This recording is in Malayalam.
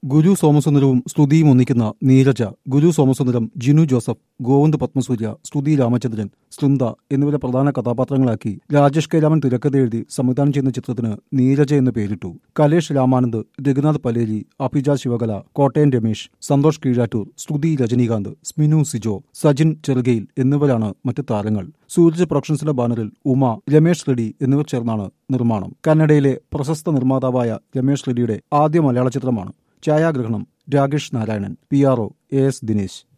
ഗുരു സോമസുന്ദരവും സ്തുതിയും ഒന്നിക്കുന്ന നീരജ ഗുരു സോമസുന്ദരം ജിനു ജോസഫ് ഗോവിന്ദ് പത്മസൂര്യ സ്തുതി രാമചന്ദ്രൻ സ്ലുന്ദ എന്നിവരെ പ്രധാന കഥാപാത്രങ്ങളാക്കി രാജേഷ് കൈരാമൻ തിരക്കഥ എഴുതി സംവിധാനം ചെയ്യുന്ന ചിത്രത്തിന് നീരജ എന്ന് പേരിട്ടു കലേഷ് രാമാനന്ദ് രഘുനാഥ് പലേരി അഭിജ ശിവകല കോട്ടയം രമേശ് സന്തോഷ് കീഴാറ്റൂർ സ്തുതി രജനീകാന്ത് സ്മിനു സിജോ സജിൻ ചെറുകയിൽ എന്നിവരാണ് മറ്റ് താരങ്ങൾ സൂരജ് പ്രൊഡക്ഷൻസിന്റെ ബാനറിൽ ഉമ രമേശ് റെഡ്ഡി എന്നിവർ ചേർന്നാണ് നിർമ്മാണം കന്നഡയിലെ പ്രശസ്ത നിർമ്മാതാവായ രമേശ് റെഡ്ഡിയുടെ ആദ്യ മലയാള ചിത്രമാണ് ഛായാഗ്രഹണം Rakesh Narayanan P R O A S Dinesh